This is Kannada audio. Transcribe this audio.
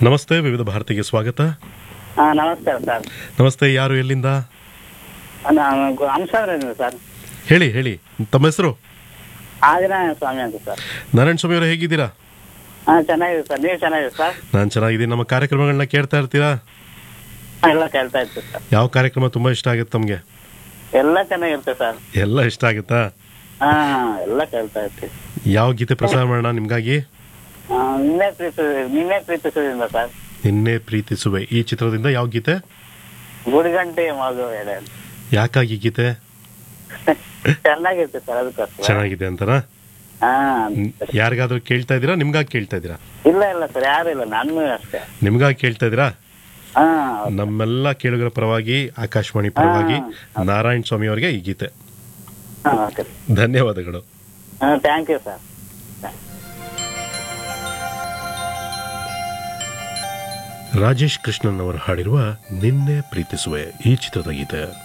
ನಮಸ್ತೆ ವಿವಿಧ ಭಾರತಿಗೆ ಸ್ವಾಗತ ಹಾ ನಮಸ್ಕಾರ ಸರ್ ನಮಸ್ತೆ ಯಾರು ಎಲ್ಲಿಂದ ನಾನು ಹಂಸಂದ್ರಿಂದ ಸರ್ ಹೇಳಿ ಹೇಳಿ ತಮ್ಮ ಹೆಸರು ಆದಿನಾರಾಯಣ ಸ್ವಾಮಿ ಅಂತ ಸರ್ ನಾರಾಯಣ ಸ್ವಾಮಿ ಅವರು ಹೇಗಿದ್ದೀರಾ ಹಾ ಚೆನ್ನಾಗಿದೆ ಸರ್ ನೀವು ಚೆನ್ನಾಗಿದೆ ಸರ್ ನಾನು ಚೆನ್ನಾಗಿದ್ದೀನಿ ನಮ್ಮ ಕಾರ್ಯಕ್ರಮಗಳನ್ನ ಕೇಳ್ತಾ ಇರ್ತೀರಾ ಹಾ, ಎಲ್ಲ ಕೇಳ್ತಾ ಇತ್ತು ಸರ್ ಯಾವ ಕಾರ್ಯಕ್ರಮ ತುಂಬಾ ಇಷ್ಟ ಆಗುತ್ತೆ ತಮಗೆ ಎಲ್ಲ ಚೆನ್ನಾಗಿರುತ್ತೆ ಸರ್ ಎಲ್ಲ ಇಷ್ಟ ಆಗುತ್ತಾ ಹಾ ಎಲ್ಲ ಕೇಳ್ತಾ ಇರ್ತೀವಿ ಯಾವ ಗೀತೆ ಪ್ರಸಾರ ಮಾಡೋಣ ನಿಮ್ಗಾಗಿ ಆ, ನಿನ್ನೆ ಪ್ರೀತಿ ನಿನ್ನೆ ಪ್ರೀತಿಸೋದ್ರಿಂದ ಸರ್ ನಿನ್ನೆ ಪ್ರೀತಿಸುವೆ ಈ ಚಿತ್ರದಿಂದ ಯಾವ ಗೀತೆ ಗುಡಿಗಂಟೆ ಮಗು ಹೇಳಿ ಯಾಕಾಗಿ ಈ ಗೀತೆ ಚೆನ್ನಾಗಿರುತ್ತೆ ಸರ್ ಅದಕ್ಕೋಸ್ಕರ ಚೆನ್ನಾಗಿದೆ ಅಂತನಾ ಹಾ ಯಾರಿಗಾದ್ರೂ ಕೇಳ್ತಾ ಇದ್ದೀರಾ ನಿಮ್ಗಾಗಿ ಕೇಳ್ತಾ ಇದ್ದೀರಾ ಇಲ್ಲ ಇಲ್ಲ ಸರ್ ಯಾರು ಇಲ್ಲ ನಾನು ಅಷ್ಟೇ ನಿಮ್ಗಾಗಿ ಕೇಳ್ತಾ ಇದ್ದೀರಾ ಹಾ ನಮ್ಮೆಲ್ಲ ಕೇಳುಗರ ಪರವಾಗಿ ಆಕಾಶವಾಣಿ ಪರವಾಗಿ ನಾರಾಯಣ ಸ್ವಾಮಿ ಅವರಿಗೆ ಈ ಗೀತೆ ಹಾ ಓಕೆ ಧನ್ಯವಾದಗಳು ಹಾ thank you sir Rajesh Krishnan ಅವರು ಹಾಡಿರುವ ನಿನ್ನೆ ಪ್ರೀತಿಸುವೆ ಈ ಚಿತ್ರದ ಗೀತೆ